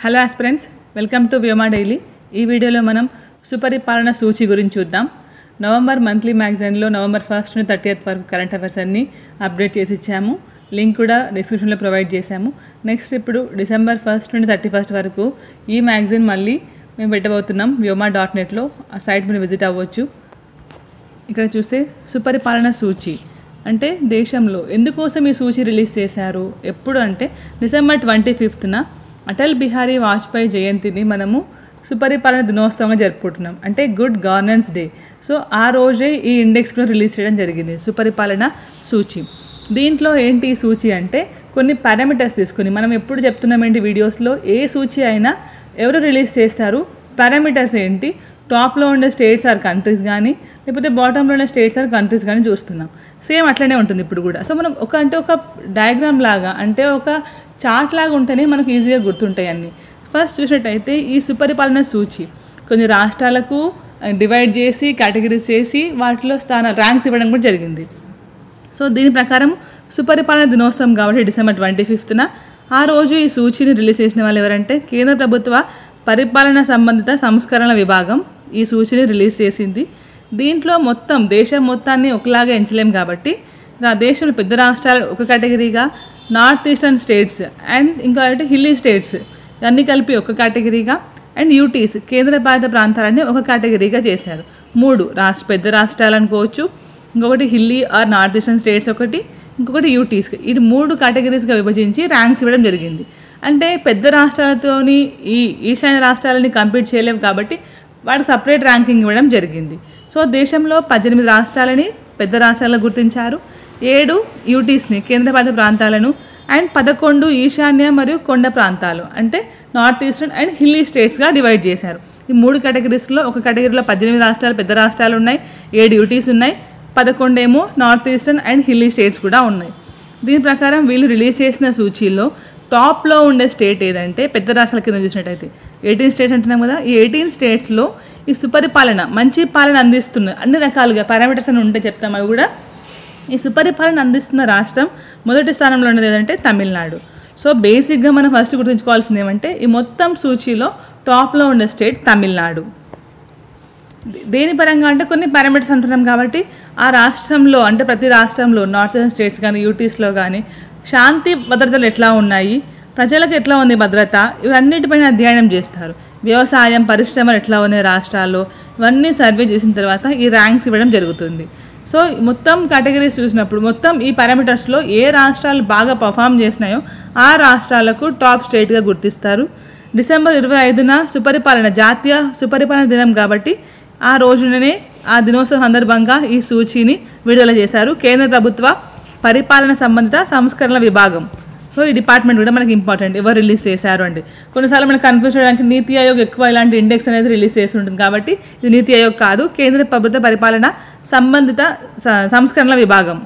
hello aspirants welcome to Vyoma daily ఈ వీడియోలో మనం సుపరిపాలన సూచి గురించి చూద్దాం నవంబర్ మంత్లీ మ్యాగజైన్లో నవంబర్ ఫస్ట్ నుండి థర్టీయత్ వరకు కరెంట్ అఫైర్స్ అన్ని అప్డేట్ చేసి ఇచ్చాము లింక్ కూడా డిస్క్రిప్షన్లో ప్రొవైడ్ చేశాము నెక్స్ట్ ఇప్పుడు డిసెంబర్ ఫస్ట్ నుండి థర్టీ ఫస్ట్ వరకు ఈ మ్యాగజైన్ మళ్ళీ మేము పెట్టబోతున్నాం వ్యోమా డాట్ నెట్లో ఆ సైట్ మీరు విజిట్ అవ్వచ్చు ఇక్కడ చూస్తే సుపరిపాలన సూచి అంటే దేశంలో ఎందుకోసం ఈ సూచి రిలీజ్ చేశారు ఎప్పుడు అంటే డిసెంబర్ ట్వంటీ ఫిఫ్త్న అటల్ బిహారీ వాజ్పేయి జయంతిని మనము సుపరిపాలన దినోత్సవంగా జరుపుకుంటున్నాం అంటే గుడ్ గవర్నెన్స్ డే సో ఆ రోజే ఈ ఇండెక్స్ కూడా రిలీజ్ చేయడం జరిగింది సుపరిపాలన సూచి దీంట్లో ఏంటి ఈ సూచి అంటే కొన్ని పారామీటర్స్ తీసుకుని మనం ఎప్పుడు చెప్తున్నాం ఏంటి వీడియోస్లో ఏ సూచి అయినా ఎవరు రిలీజ్ చేస్తారు పారామీటర్స్ ఏంటి టాప్లో ఉండే స్టేట్స్ ఆర్ కంట్రీస్ కానీ లేకపోతే బాటంలో ఉండే స్టేట్స్ ఆర్ కంట్రీస్ కానీ చూస్తున్నాం సేమ్ అట్లనే ఉంటుంది ఇప్పుడు కూడా సో మనం ఒక అంటే ఒక డయాగ్రామ్ లాగా అంటే ఒక చార్ట్ లాగా ఉంటేనే మనకు ఈజీగా గుర్తుంటాయి అన్నీ ఫస్ట్ చూసినట్టయితే ఈ సుపరిపాలన సూచి కొన్ని రాష్ట్రాలకు డివైడ్ చేసి కేటగిరీస్ చేసి వాటిలో స్థాన ర్యాంక్స్ ఇవ్వడం కూడా జరిగింది సో దీని ప్రకారం సుపరిపాలన దినోత్సవం కాబట్టి డిసెంబర్ ట్వంటీ ఫిఫ్త్న ఆ రోజు ఈ సూచిని రిలీజ్ చేసిన వాళ్ళు ఎవరంటే కేంద్ర ప్రభుత్వ పరిపాలన సంబంధిత సంస్కరణ విభాగం ఈ సూచిని రిలీజ్ చేసింది దీంట్లో మొత్తం దేశం మొత్తాన్ని ఒకలాగా ఎంచలేం కాబట్టి నా దేశంలో పెద్ద రాష్ట్రాలు ఒక కేటగిరీగా నార్త్ ఈస్టర్న్ స్టేట్స్ అండ్ ఇంకా అంటే హిల్లీ స్టేట్స్ అన్నీ కలిపి ఒక కేటగిరీగా అండ్ యూటీస్ కేంద్ర పాలిత ప్రాంతాలని ఒక కేటగిరీగా చేశారు మూడు రాష్ట్ర పెద్ద రాష్ట్రాలు అనుకోవచ్చు ఇంకొకటి hilly or north eastern states ఒకటి ఇంకొకటి యూటీస్ ఇది మూడు కేటగిరీస్గా విభజించి ర్యాంక్స్ ఇవ్వడం జరిగింది అంటే పెద్ద రాష్ట్రాలతోని ఈ ఈశాన్య రాష్ట్రాలని కంపీట్ చేయలేవు కాబట్టి వాటికి సపరేట్ ర్యాంకింగ్ ఇవ్వడం జరిగింది సో దేశంలో పద్దెనిమిది రాష్ట్రాలని పెద్ద రాష్ట్రాలను గుర్తించారు ఏడు యూటీస్ని కేంద్రపాలిత ప్రాంతాలను అండ్ పదకొండు ఈశాన్య మరియు కొండ ప్రాంతాలు అంటే నార్త్ ఈస్టర్న్ అండ్ హిల్లీ స్టేట్స్గా డివైడ్ చేశారు ఈ మూడు కేటగిరీస్లో ఒక కేటగిరీలో పద్దెనిమిది రాష్ట్రాలు పెద్ద రాష్ట్రాలు ఉన్నాయి ఏడు యూటీస్ ఉన్నాయి పదకొండు ఏమో north eastern and hilly states కూడా ఉన్నాయి దీని ప్రకారం వీళ్ళు రిలీజ్ చేసిన సూచీలో టాప్లో ఉండే స్టేట్ ఏదంటే పెద్ద రాష్ట్రాల కింద చూసినట్టయితే ఎయిటీన్ స్టేట్స్ అంటున్నాం కదా ఈ ఎయిటీన్ స్టేట్స్లో ఈ సుపరిపాలన మంచి పాలన అందిస్తున్న అన్ని రకాలుగా పారామీటర్స్ అని ఉంటే చెప్తాం అవి కూడా ఈ సుపరిపాలన అందిస్తున్న రాష్ట్రం మొదటి స్థానంలో ఉన్నది ఏదంటే తమిళనాడు సో బేసిక్గా మనం ఫస్ట్ గుర్తుంచుకోవాల్సింది ఏమంటే ఈ మొత్తం సూచీలో టాప్లో ఉండే స్టేట్ తమిళనాడు దేని పరంగా అంటే కొన్ని పారామీటర్స్ అంటున్నాం కాబట్టి ఆ రాష్ట్రంలో అంటే ప్రతి రాష్ట్రంలో నార్థన్ స్టేట్స్ కానీ యూటీస్లో కానీ శాంతి భద్రతలు ఎట్లా ఉన్నాయి ప్రజలకు ఎట్లా ఉంది భద్రత ఇవన్నిటిపైన అధ్యయనం చేస్తారు వ్యవసాయం పరిశ్రమలు ఎట్లా ఉన్నాయి రాష్ట్రాల్లో ఇవన్నీ సర్వే చేసిన తర్వాత ఈ ర్యాంక్స్ ఇవ్వడం జరుగుతుంది సో మొత్తం కేటగిరీస్ చూసినప్పుడు మొత్తం ఈ పారామీటర్స్లో ఏ రాష్ట్రాలు బాగా పర్ఫామ్ చేసినాయో ఆ రాష్ట్రాలకు టాప్ స్టేట్గా గుర్తిస్తారు డిసెంబర్ ఇరవై ఐదున సుపరిపాలన జాతీయ సుపరిపాలన దినం కాబట్టి ఆ రోజుననే ఆ దినోత్సవం సందర్భంగా ఈ సూచీని విడుదల చేశారు కేంద్ర ప్రభుత్వ పరిపాలన సంబంధిత సంస్కరణల విభాగం సో ఈ డిపార్ట్మెంట్ కూడా మనకి ఇంపార్టెంట్ ఎవరు రిలీజ్ చేశారు అంటే కొన్నిసార్లు మనకు కన్ఫ్యూజ్ చేయడానికి నీతి ఆయోగ్ ఎక్కువ ఇలాంటి ఇండెక్స్ అనేది రిలీజ్ చేసి ఉంటుంది కాబట్టి ఇది నీతి ఆయోగ్ కాదు కేంద్ర ప్రభుత్వ పరిపాలన సంబంధిత స- సంస్కరణల విభాగం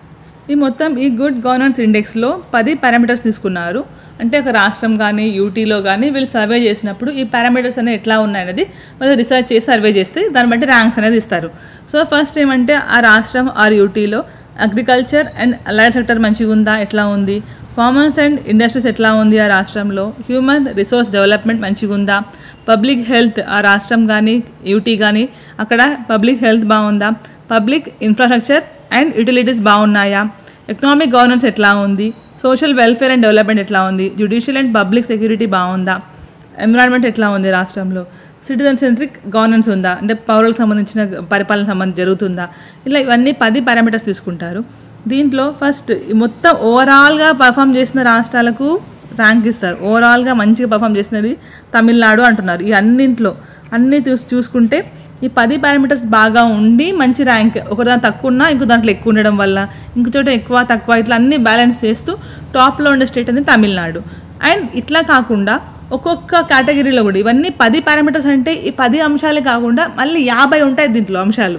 ఈ మొత్తం ఈ గుడ్ గవర్నెన్స్ ఇండెక్స్లో పది పారామీటర్స్ తీసుకున్నారు అంటే ఒక రాష్ట్రం కానీ యూటీలో కానీ వీళ్ళు సర్వే చేసినప్పుడు ఈ పారామీటర్స్ అనేవి ఎట్లా ఉన్నాయనేది వాళ్ళు రీసెర్చ్ చేసి సర్వే చేస్తే దాన్ని బట్టి ర్యాంక్స్ అనేది ఇస్తారు సో ఫస్ట్ ఏమంటే ఆ రాష్ట్రం ఆర్ యూటీలో అగ్రికల్చర్ అండ్ అలైడ్ సెక్టర్ మంచిగా ఉందా ఎట్లా ఉంది కామర్స్ అండ్ ఇండస్ట్రీస్ ఎట్లా ఉంది ఆ రాష్ట్రంలో హ్యూమన్ రిసోర్స్ డెవలప్మెంట్ మంచిగా ఉందా పబ్లిక్ హెల్త్ ఆ రాష్ట్రం కానీ యూటీ కానీ అక్కడ పబ్లిక్ హెల్త్ బాగుందా పబ్లిక్ ఇన్ఫ్రాస్ట్రక్చర్ అండ్ యూటిలిటీస్ బాగున్నాయా ఎకనామిక్ గవర్నెన్స్ ఎట్లా ఉంది సోషల్ వెల్ఫేర్ అండ్ డెవలప్మెంట్ ఎట్లా ఉంది జ్యుడిషియల్ అండ్ పబ్లిక్ సెక్యూరిటీ బాగుందా ఎన్విరాన్మెంట్ ఎట్లా ఉంది రాష్ట్రంలో సిటిజన్ సెంట్రిక్ గవర్నెన్స్ ఉందా అంటే పౌరులకు సంబంధించిన పరిపాలన సంబంధం జరుగుతుందా ఇలా ఇవన్నీ పది పారామీటర్స్ తీసుకుంటారు దీంట్లో ఫస్ట్ ఈ మొత్తం ఓవరాల్గా పర్ఫామ్ చేసిన రాష్ట్రాలకు ర్యాంక్ ఇస్తారు ఓవరాల్గా మంచిగా పర్ఫామ్ చేసినది తమిళనాడు అంటున్నారు ఈ అన్నింట్లో అన్నీ చూసి చూసుకుంటే ఈ పది పారామీటర్స్ బాగా ఉండి మంచి ర్యాంక్ ఒక దాంట్లో తక్కువ ఉన్నా ఇంకో దాంట్లో ఎక్కువ ఉండడం వల్ల ఇంకో చోట ఎక్కువ తక్కువ ఇట్లా అన్ని బ్యాలెన్స్ చేస్తూ టాప్లో ఉండే స్టేట్ అనేది తమిళనాడు అండ్ ఇట్లా కాకుండా ఒక్కొక్క కేటగిరీలో కూడా ఇవన్నీ పది పారామీటర్స్ అంటే ఈ పది అంశాలే కాకుండా మళ్ళీ యాభై ఉంటాయి దీంట్లో అంశాలు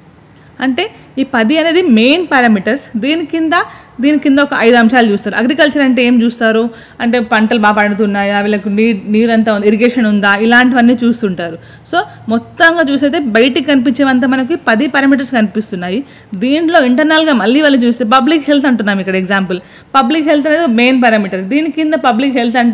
అంటే ఈ పది అనేది మెయిన్ పారామీటర్స్ దీని కింద దీని కింద ఒక ఐదు అంశాలు చూస్తారు అగ్రికల్చర్ అంటే ఏం చూస్తారు అంటే పంటలు బాగా పండుతున్నాయా వీళ్ళకు నీరు నీరంతా ఉంది ఇరిగేషన్ ఉందా ఇలాంటివన్నీ చూస్తుంటారు సో మొత్తంగా చూసైతే బయటికి కనిపించేవంతా మనకి పది పారామీటర్స్ కనిపిస్తున్నాయి దీంట్లో ఇంటర్నల్గా మళ్ళీ వాళ్ళు చూస్తే పబ్లిక్ హెల్త్ అంటున్నాం ఇక్కడ ఎగ్జాంపుల్ పబ్లిక్ హెల్త్ అనేది మెయిన్ పారామీటర్ దీని కింద పబ్లిక్ హెల్త్ అంటే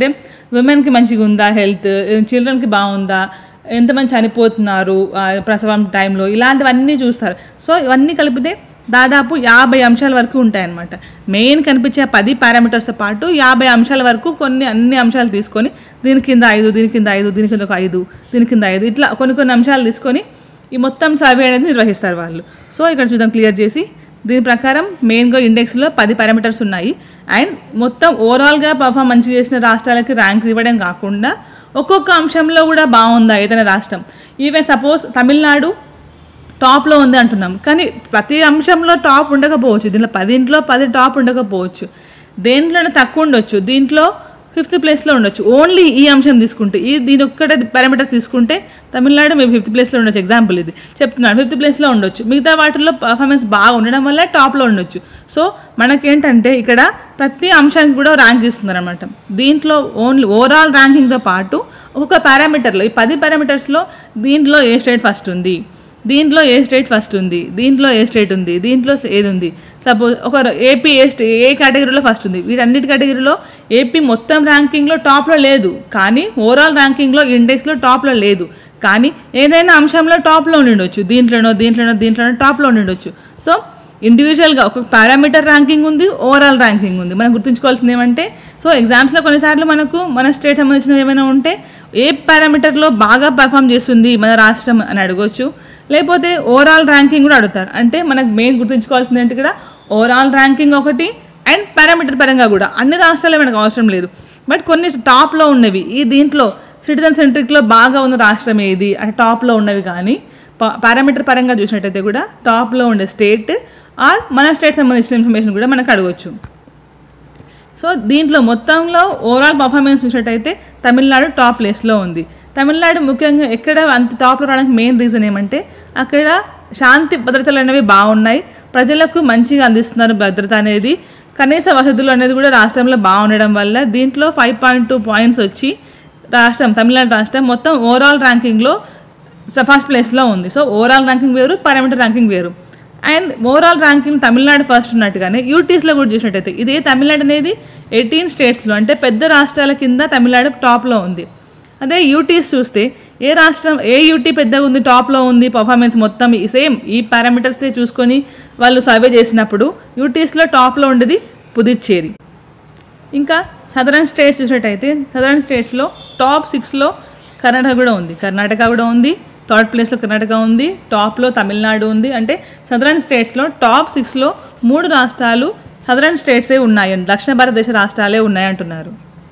ఉమెన్కి మంచిగా ఉందా హెల్త్ చిల్డ్రన్కి బాగుందా ఎంతమంది చనిపోతున్నారు ఆ, ప్రసవం టైంలో ఇలాంటివన్నీ చూస్తారు సో ఇవన్నీ కలిపితే దాదాపు యాభై అంశాల వరకు ఉంటాయన్నమాట మెయిన్ కనిపించే పది పారామీటర్స్తో పాటు యాభై అంశాల వరకు కొన్ని అన్ని అంశాలు తీసుకొని దీని కింద ఐదు దీని కింద ఐదు దీని కింద ఒక ఐదు దీని కింద ఐదు ఇట్లా కొన్ని కొన్ని అంశాలు తీసుకొని ఈ మొత్తం సర్వే అనేది నిర్వహిస్తారు వాళ్ళు సో ఇక్కడ చూద్దాం క్లియర్ చేసి దీని ప్రకారం మెయిన్గా ఇండెక్స్లో పది పారామీటర్స్ ఉన్నాయి అండ్ మొత్తం ఓవరాల్గా పర్ఫామ్ మంచి చేసిన రాష్ట్రాలకి ర్యాంక్స్ ఇవ్వడం కాకుండా ఒక్కొక్క అంశంలో కూడా బాగుందా ఏదైనా రాష్ట్రం ఈవెన్ సపోజ్ తమిళనాడు టాప్లో ఉంది అంటున్నాం కానీ ప్రతి అంశంలో టాప్ ఉండకపోవచ్చు దీంట్లో పదింట్లో పది టాప్ ఉండకపోవచ్చు దేంట్లోనే తక్కువ ఉండొచ్చు దీంట్లో ఫిఫ్త్ ప్లేస్లో ఉండొచ్చు ఓన్లీ ఈ అంశం తీసుకుంటే ఈ దీని ఒక్కటే పారామీటర్ తీసుకుంటే తమిళనాడు మేము ఫిఫ్త్ ప్లేస్లో ఉండొచ్చు ఎగ్జాంపుల్ ఇది చెప్తున్నాను ఫిఫ్త్ ప్లేస్లో ఉండొచ్చు మిగతా వాటిల్లో పర్ఫార్మెన్స్ బాగా ఉండడం వల్ల టాప్లో ఉండొచ్చు సో మనకేంటంటే ఇక్కడ ప్రతి అంశానికి కూడా ర్యాంక్ ఇస్తున్నారు అనమాట దీంట్లో ఓన్లీ ఓవరాల్ ర్యాంకింగ్తో పాటు ఒక్కొక్క పారామీటర్లో ఈ పది పారామీటర్స్లో దీంట్లో ఏ స్టేట్ ఫస్ట్ ఉంది దీంట్లో ఏ స్టేట్ ఫస్ట్ ఉంది దీంట్లో ఏ స్టేట్ ఉంది దీంట్లో ఏది ఉంది సపోజ్ ఒక ఏపీ ఏ స్టే ఏ కేటగిరీలో ఫస్ట్ ఉంది వీటన్నిటి కేటగిరీలో ఏపీ మొత్తం ర్యాంకింగ్లో టాప్లో లేదు కానీ ఓవరాల్ ర్యాంకింగ్లో ఇండెక్స్లో టాప్లో లేదు కానీ ఏదైనా అంశంలో టాప్లో ఉండిండొచ్చు దీంట్లోనో దీంట్లోనో దీంట్లోనో టాప్లో ఉండిండొచ్చు సో ఇండివిజువల్గా ఒక పారామీటర్ ర్యాంకింగ్ ఉంది ఓవరాల్ ర్యాంకింగ్ ఉంది మనం గుర్తుంచుకోవాల్సింది ఏమంటే సో ఎగ్జామ్స్లో కొన్నిసార్లు మనకు మన స్టేట్ సంబంధించినవి ఏమైనా ఉంటే ఏ పారామీటర్లో బాగా పర్ఫామ్ చేస్తుంది మన రాష్ట్రం అని అడగొచ్చు లేకపోతే ఓవరాల్ ర్యాంకింగ్ కూడా అడుగుతారు అంటే మనకు మెయిన్ గుర్తుంచుకోవాల్సింది ఏంటి ఇక్కడ ఓవరాల్ ర్యాంకింగ్ ఒకటి అండ్ పారామీటర్ పరంగా కూడా అన్ని రాష్ట్రాలే మనకు అవసరం లేదు బట్ కొన్ని టాప్లో ఉన్నవి ఈ దీంట్లో సిటిజన్ సెంట్రిక్లో బాగా ఉన్న రాష్ట్రం ఏది అంటే టాప్లో ఉన్నవి కానీ పారామీటర్ పరంగా చూసినట్టయితే కూడా టాప్లో ఉండే స్టేట్ ఆర్ మన స్టేట్ సంబంధించిన ఇన్ఫర్మేషన్ కూడా మనకు అడగవచ్చు సో దీంట్లో మొత్తంలో ఓవరాల్ పర్ఫార్మెన్స్ చూసినట్టయితే తమిళనాడు టాప్ ప్లేస్లో ఉంది తమిళనాడు ముఖ్యంగా ఎక్కడ అంత టాప్లో రావడానికి మెయిన్ రీజన్ ఏమంటే అక్కడ శాంతి భద్రతలు అనేవి బాగున్నాయి ప్రజలకు మంచిగా అందిస్తున్నారు భద్రత అనేది కనీస వసతులు అనేది కూడా రాష్ట్రంలో బాగుండడం వల్ల దీంట్లో ఫైవ్ పాయింట్ టూ పాయింట్స్ వచ్చి రాష్ట్రం తమిళనాడు రాష్ట్రం మొత్తం ఓవరాల్ ర్యాంకింగ్లో ఫస్ట్ ప్లేస్లో ఉంది సో ఓవరాల్ ర్యాంకింగ్ వేరు పారామీటర్ ర్యాంకింగ్ వేరు and overall ranking Tamil Nadu first ఉన్నట్టుగానే యూటీస్లో కూడా చూసినట్టయితే ఇదే తమిళనాడు అనేది ఎయిటీన్ స్టేట్స్లో అంటే పెద్ద రాష్ట్రాల కింద తమిళనాడు టాప్లో ఉంది అదే యూటీస్ చూస్తే ఏ రాష్ట్రం ఏ యూటీ పెద్దగా ఉంది టాప్లో ఉంది పర్ఫార్మెన్స్ మొత్తం సేమ్ ఈ పారామీటర్సే చూసుకొని వాళ్ళు సర్వే చేసినప్పుడు యూటీస్లో టాప్లో ఉండేది పుదుచ్చేరి ఇంకా సదరన్ స్టేట్స్ చూసినట్టయితే సదరన్ స్టేట్స్లో టాప్ సిక్స్లో కర్ణాటక కూడా ఉంది కర్ణాటక కూడా ఉంది థర్డ్ ప్లేస్లో కర్ణాటక ఉంది టాప్లో తమిళనాడు ఉంది అంటే సదరన్ స్టేట్స్లో టాప్ సిక్స్లో మూడు రాష్ట్రాలు సదరన్ స్టేట్సే ఉన్నాయి దక్షిణ భారతదేశ రాష్ట్రాలే ఉన్నాయంటున్నారు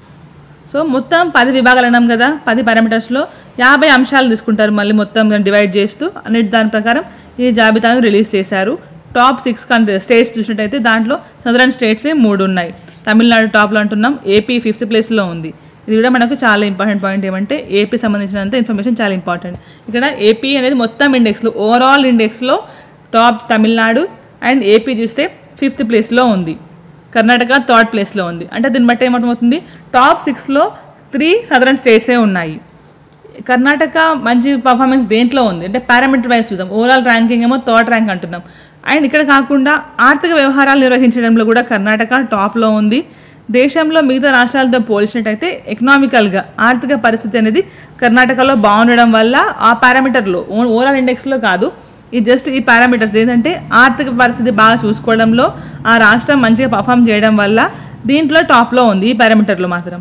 సో మొత్తం పది విభాగాలు అన్నాం కదా పది పారామీటర్స్లో యాభై అంశాలు తీసుకుంటారు మళ్ళీ మొత్తం డివైడ్ చేస్తూ అన్నిటి దాని ప్రకారం ఈ జాబితాను రిలీజ్ చేశారు టాప్ సిక్స్ కంట్రీ స్టేట్స్ చూసినట్టయితే దాంట్లో సదరన్ స్టేట్సే మూడు ఉన్నాయి తమిళనాడు టాప్లో అంటున్నాం ఏపీ ఫిఫ్త్ ప్లేస్లో ఉంది ఇది కూడా మనకు చాలా ఇంపార్టెంట్ పాయింట్ ఏమంటే ఏపీ సంబంధించినంత ఇన్ఫర్మేషన్ చాలా ఇంపార్టెంట్ ఇక్కడ ఏపీ అనేది మొత్తం ఇండెక్స్లో ఓవరాల్ ఇండెక్స్లో టాప్ తమిళనాడు అండ్ ఏపీ చూస్తే ఫిఫ్త్ ప్లేస్లో ఉంది కర్ణాటక థర్డ్ ప్లేస్లో ఉంది అంటే దీన్ని బట్టి ఏమవుతుంది టాప్ సిక్స్లో త్రీ సదరన్ స్టేట్సే ఉన్నాయి కర్ణాటక మంచి పర్ఫార్మెన్స్ దేంట్లో ఉంది అంటే పారామీటర్ వైజ్ చూద్దాం ఓవరాల్ ర్యాంకింగ్ ఏమో థర్డ్ ర్యాంక్ అంటున్నాం అండ్ ఇక్కడ కాకుండా ఆర్థిక వ్యవహారాలు నిర్వహించడంలో కూడా కర్ణాటక టాప్లో ఉంది దేశంలో మిగతా రాష్ట్రాలతో పోల్చినట్టయితే ఎకనామికల్గా ఆర్థిక పరిస్థితి అనేది కర్ణాటకలో బాగుండడం వల్ల ఆ పారామీటర్లో ఓవరాల్ ఇండెక్స్లో కాదు ఈ జస్ట్ ఈ పారామీటర్స్ ఏంటంటే ఆర్థిక పరిస్థితి బాగా చూసుకోవడంలో ఆ రాష్ట్రం మంచిగా పర్ఫామ్ చేయడం వల్ల దీంట్లో టాప్లో ఉంది ఈ పారామీటర్లో మాత్రం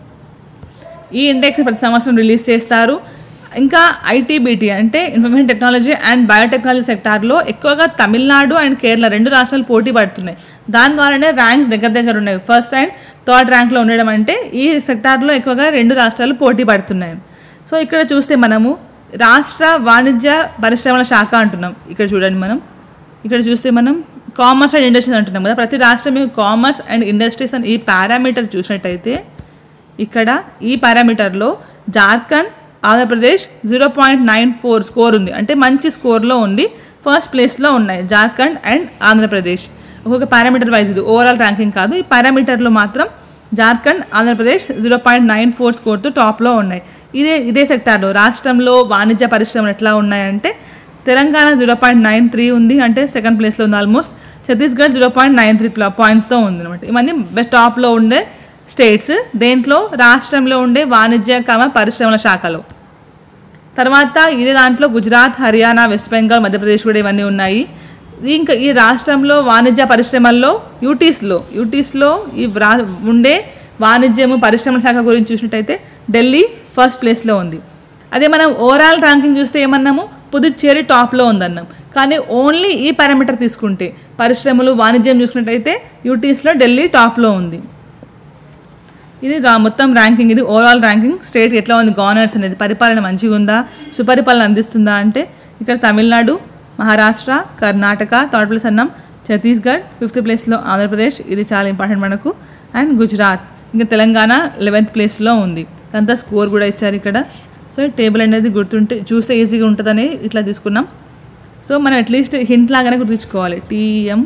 ఈ ఇండెక్స్ ప్రతి సంవత్సరం రిలీజ్ చేస్తారు ఇంకా ఐటీబీటీ అంటే ఇన్ఫర్మేషన్ టెక్నాలజీ అండ్ బయోటెక్నాలజీ సెక్టార్లో ఎక్కువగా తమిళనాడు అండ్ కేరళ రెండు రాష్ట్రాలు పోటీ పడుతున్నాయి దాని ద్వారానే ర్యాంక్స్ దగ్గర దగ్గర ఉన్నాయి ఫస్ట్ అండ్ థర్డ్ ర్యాంక్లో ఉండడం అంటే ఈ సెక్టార్లో ఎక్కువగా రెండు రాష్ట్రాలు పోటీ పడుతున్నాయి సో ఇక్కడ చూస్తే మనము రాష్ట్ర వాణిజ్య పరిశ్రమల శాఖ అంటున్నాం ఇక్కడ చూడండి మనం ఇక్కడ చూస్తే మనం కామర్స్ అండ్ ఇండస్ట్రీస్ అంటున్నాం కదా ప్రతి రాష్ట్రం కామర్స్ అండ్ ఇండస్ట్రీస్ అని ఈ పారామీటర్ చూసినట్టయితే ఇక్కడ ఈ పారామీటర్లో Jharkhand Andhra Pradesh zero point nine four score ఉంది అంటే మంచి స్కోర్లో ఉండి ఫస్ట్ ప్లేస్లో ఉన్నాయి జార్ఖండ్ అండ్ ఆంధ్రప్రదేశ్ ఒక్కొక్క పారామీటర్ వైజ్ ఇది ఓవరాల్ ర్యాంకింగ్ కాదు ఈ పారామీటర్లో మాత్రం Jharkhand Andhra Pradesh zero point nine four స్కోర్తో టాప్లో ఉన్నాయి ఇదే ఇదే సెక్టార్లో రాష్ట్రంలో వాణిజ్య పరిశ్రమలు ఎట్లా ఉన్నాయంటే Telangana zero point nine three ఉంది అంటే సెకండ్ ప్లేస్లో ఉంది almost Chhattisgarh zero point nine three పాయింట్స్తో ఉంది అనమాట ఇవన్నీ బెస్ట్ టాప్లో ఉండే స్టేట్స్ దేంట్లో రాష్ట్రంలో ఉండే వాణిజ్య కమ పరిశ్రమల శాఖలో తర్వాత ఇదే దాంట్లో గుజరాత్ హర్యానా వెస్ట్ బెంగాల్ మధ్యప్రదేశ్ కూడా ఇవన్నీ ఉన్నాయి ఇంకా ఈ రాష్ట్రంలో వాణిజ్య పరిశ్రమల్లో యూటీస్లో యూటీస్లో ఈ రా ఉండే వాణిజ్యము పరిశ్రమల శాఖ గురించి చూసినట్టయితే ఢిల్లీ ఫస్ట్ ప్లేస్లో ఉంది అదే మనం ఓవరాల్ ర్యాంకింగ్ చూస్తే ఏమన్నాము పుదుచ్చేరి టాప్లో ఉందన్నాం కానీ ఓన్లీ ఈ పారామీటర్ తీసుకుంటే పరిశ్రమలు వాణిజ్యం చూసుకున్నట్టయితే యూటీస్లో ఢిల్లీ టాప్లో ఉంది ఇది రా మొత్తం ర్యాంకింగ్ ఇది ఓవరాల్ ర్యాంకింగ్ స్టేట్ ఎట్లా ఉంది గవర్నర్స్ అనేది పరిపాలన మంచిగా ఉందా సుపరిపాలన అందిస్తుందా అంటే ఇక్కడ తమిళనాడు మహారాష్ట్ర కర్ణాటక థర్డ్ ప్లేస్ అన్నాం ఛత్తీస్గఢ్ ఫిఫ్త్ ప్లేస్లో ఆంధ్రప్రదేశ్ ఇది చాలా ఇంపార్టెంట్ మనకు అండ్ గుజరాత్ ఇంకా తెలంగాణ లెవెన్త్ ప్లేస్లో ఉంది అంతా స్కోర్ కూడా ఇచ్చారు ఇక్కడ సో ఈ టేబుల్ అనేది గుర్తుంటే చూస్తే ఈజీగా ఉంటుందని ఇట్లా తీసుకున్నాం సో మనం అట్లీస్ట్ హింట్ లాగానే గుర్తుంచుకోవాలి TM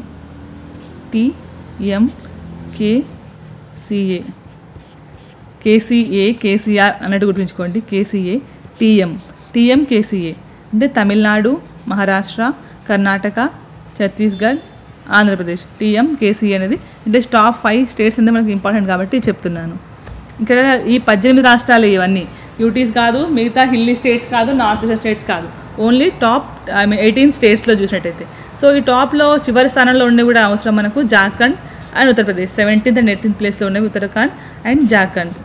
TM KCA KCA KCR అన్నట్టు గుర్తుంచుకోండి కేసీఏ టీఎం టీఎం కేసీఏ అంటే తమిళనాడు మహారాష్ట్ర కర్ణాటక ఛత్తీస్గఢ్ ఆంధ్రప్రదేశ్ టీఎం కేసీఏ అనేది అంటే టాప్ ఫైవ్ స్టేట్స్ అనేది మనకి ఇంపార్టెంట్ కాబట్టి చెప్తున్నాను ఇక్కడ ఈ పద్దెనిమిది రాష్ట్రాలు ఇవన్నీ యూటీస్ కాదు మిగతా హిల్లీ స్టేట్స్ కాదు నార్త్ ఈస్టర్న్ స్టేట్స్ కాదు only top I mean eighteen స్టేట్స్లో చూసినట్టయితే సో ఈ టాప్లో చివరి స్థానంలో ఉండే కూడా అవసరం మనకు Jharkhand and Uttar Pradesh seventeenth and eighteenth ప్లేస్లో ఉన్నవి ఉత్తరాఖండ్ అండ్ జార్ఖండ్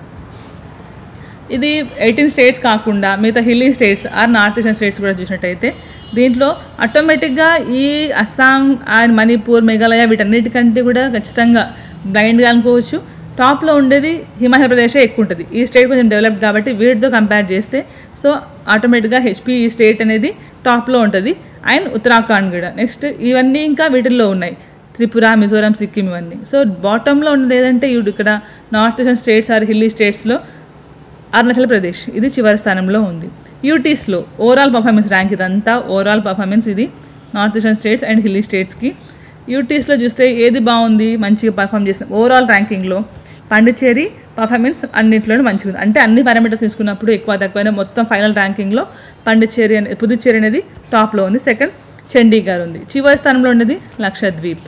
ఇది ఎయిటీన్ స్టేట్స్ కాకుండా మిగతా hilly states or north eastern states కూడా చూసినట్టయితే దీంట్లో ఆటోమేటిక్గా ఈ అస్సాం అండ్ మణిపూర్ మేఘాలయ వీటన్నిటికంటే కూడా ఖచ్చితంగా బ్లైండ్గా అనుకోవచ్చు టాప్లో ఉండేది హిమాచల్ ప్రదేశే ఎక్కువ ఉంటుంది ఈ స్టేట్ కొంచెం డెవలప్డ్ కాబట్టి వీటితో కంపేర్ చేస్తే సో ఆటోమేటిక్గా హెచ్పి ఈ స్టేట్ అనేది టాప్లో ఉంటుంది అండ్ ఉత్తరాఖండ్ కూడా నెక్స్ట్ ఇవన్నీ ఇంకా వీటిల్లో ఉన్నాయి త్రిపుర మిజోరాం సిక్కిం ఇవన్నీ సో బాటంలో ఉన్నది ఏదంటే ఇవి ఇక్కడ north eastern states or hilly స్టేట్స్లో అరుణాచల్ ప్రదేశ్ ఇది చివరి స్థానంలో ఉంది యూటీస్లో ఓవరాల్ పర్ఫార్మెన్స్ ర్యాంక్ ఇదంతా ఓవరాల్ పర్ఫార్మెన్స్ ఇది north eastern states and hilly స్టేట్స్కి యూటీస్లో చూస్తే ఏది బాగుంది మంచిగా పర్ఫామ్ చేసిన ఓవరాల్ ర్యాంకింగ్లో పాండిచ్చేరి పర్ఫార్మెన్స్ అన్నింటిలోనూ మంచిగా ఉంది అంటే అన్ని పారామీటర్స్ తీసుకున్నప్పుడు ఎక్కువ తక్కువైనా మొత్తం ఫైనల్ ర్యాంకింగ్లో పాండిచ్చేరి అనే పుదుచ్చేరి అనేది టాప్లో ఉంది సెకండ్ చండీగఢ్ ఉంది చివరి స్థానంలో ఉండేది లక్షద్వీప్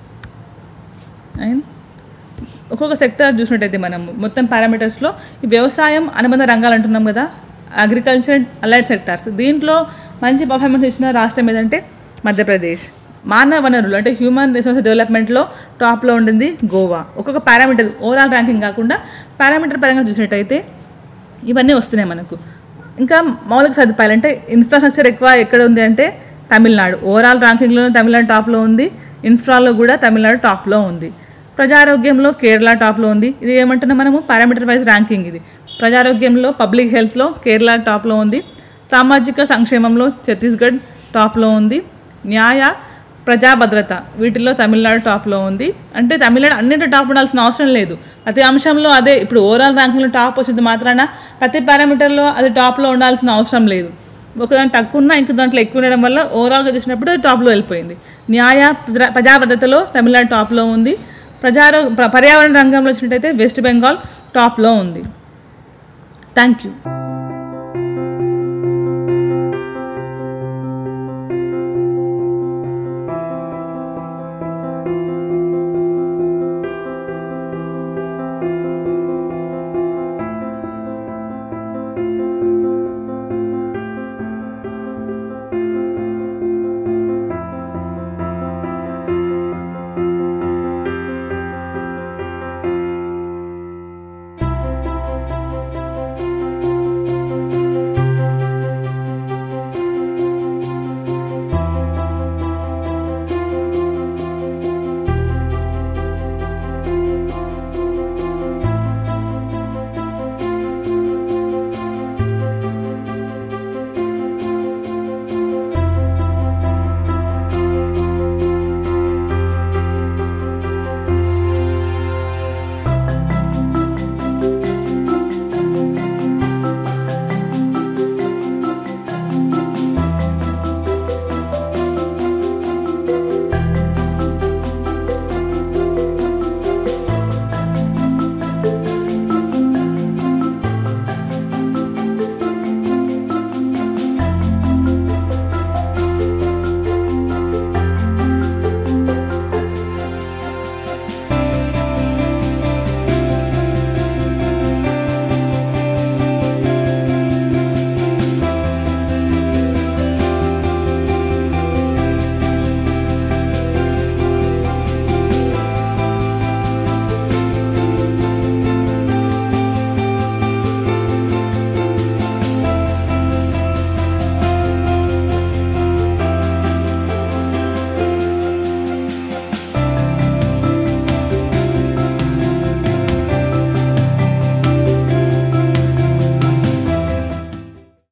అండ్ ఒక్కొక్క సెక్టర్ చూసినట్టయితే మనం మొత్తం పారామీటర్స్లో ఈ వ్యవసాయం అనుబంధ రంగాలు అంటున్నాం కదా అగ్రికల్చర్ అండ్ అలైడ్ సెక్టార్స్ దీంట్లో మంచి పర్ఫార్మెన్స్ ఇచ్చిన రాష్ట్రం ఏదంటే మధ్యప్రదేశ్ మానవ వనరులు అంటే హ్యూమన్ రిసోర్స్ డెవలప్మెంట్లో టాప్లో ఉండింది గోవా ఒక్కొక్క పారామీటర్ ఓవరాల్ ర్యాంకింగ్ కాకుండా పారామీటర్ పరంగా చూసినట్టయితే ఇవన్నీ వస్తున్నాయి మనకు ఇంకా మౌలిక సదుపాయాలు అంటే ఇన్ఫ్రాస్ట్రక్చర్ ఎక్కువ ఎక్కడ ఉంది అంటే తమిళనాడు ఓవరాల్ ర్యాంకింగ్లో తమిళనాడు టాప్లో ఉంది ఇన్ఫ్రాలో కూడా తమిళనాడు టాప్లో ఉంది ప్రజారోగ్యంలో కేరళ టాప్లో ఉంది ఇది ఏమంటున్నాం మనము పారామీటర్ వైజ్ ర్యాంకింగ్ ఇది ప్రజారోగ్యంలో పబ్లిక్ హెల్త్లో కేరళ టాప్లో ఉంది సామాజిక సంక్షేమంలో ఛత్తీస్గఢ్ టాప్లో ఉంది న్యాయ ప్రజా భద్రత వీటిల్లో తమిళనాడు టాప్లో ఉంది అంటే తమిళనాడు అన్నింటి టాప్ ఉండాల్సిన అవసరం లేదు ప్రతి అంశంలో అదే ఇప్పుడు ఓవరాల్ ర్యాంకింగ్లో టాప్ వచ్చింది మాత్రాన ప్రతి పారామీటర్లో అది టాప్లో ఉండాల్సిన అవసరం లేదు ఒక దాంట్లో తక్కువ ఉన్నా ఇంకో దాంట్లో ఎక్కువ ఉండడం వల్ల ఓవరాల్గా చూసినప్పుడు అది టాప్లో వెళ్ళిపోయింది న్యాయ ప్ర- ప్రజా భద్రతలో తమిళనాడు టాప్లో ఉంది ప్రజారో ప్ర- పర్యావరణ రంగంలో వచ్చినట్టయితే వెస్ట్ బెంగాల్ టాప్లో ఉంది థ్యాంక్ యూ